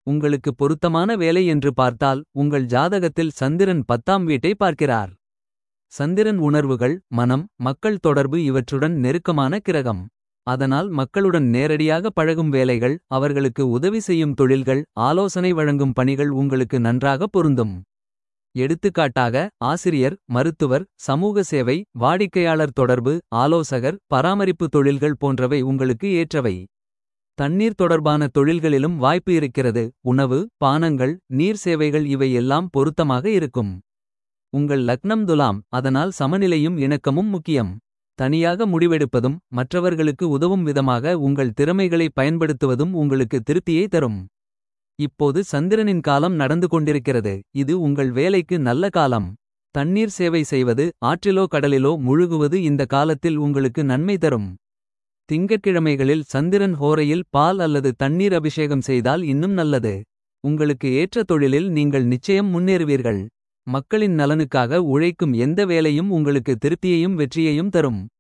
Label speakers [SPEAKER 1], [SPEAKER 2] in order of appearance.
[SPEAKER 1] உங்களுக்கு பொருத்தமான வேலை என்று பார்த்தால் உங்கள் ஜாதகத்தில் சந்திரன் பத்தாம் வீட்டை பார்க்கிறார். சந்திரன் உணர்வுகள் மனம் மக்கள் தொடர்பு இவற்றுடன் நெருக்கமான கிரகம். அதனால் மக்களுடன் நேரடியாக பழகும் வேலைகள் அவர்களுக்கு உதவி செய்யும் தொழில்கள் ஆலோசனை வழங்கும் பணிகள் உங்களுக்கு நன்றாக பொருந்தும். எடுத்துக்காட்டாக ஆசிரியர் மருத்துவர் சமூக சேவை வாடிக்கையாளர் தொடர்பு ஆலோசகர் பராமரிப்பு தொழில்கள் போன்றவை உங்களுக்கு ஏற்றவை. தண்ணீர் தொடர்பான தொழில்களிலும் வாய்ப்பு இருக்கிறது உணவு பானங்கள் நீர் சேவைகள் இவை எல்லாம் பொருத்தமாக இருக்கும். உங்கள் லக்னம் துலாம் அதனால் சமநிலையும் இணக்கமும் முக்கியம். தனியாக முடிவெடுப்பதும் மற்றவர்களுக்கு உதவும் விதமாக உங்கள் திறமைகளை பயன்படுத்துவதும் உங்களுக்கு திருப்தியை தரும். இப்போது சந்திரனின் காலம் நடந்து கொண்டிருக்கிறது இது உங்கள் வேலைக்கு நல்ல காலம். தண்ணீர் சேவை செய்வது ஆற்றிலோ கடலிலோ முழுகுவது இந்த காலத்தில் உங்களுக்கு நன்மை தரும். திங்கட்கிழமைகளில் சந்திரன் ஹோரையில் பால் அல்லது தண்ணீர் அபிஷேகம் செய்தால் இன்னும் நல்லது. உங்களுக்கு ஏற்ற தொழிலில் நீங்கள் நிச்சயம் முன்னேறுவீர்கள். மக்களின் நலனுக்காக உழைக்கும் எந்த வேலையும் உங்களுக்கு திருப்தியையும் வெற்றியையும் தரும்.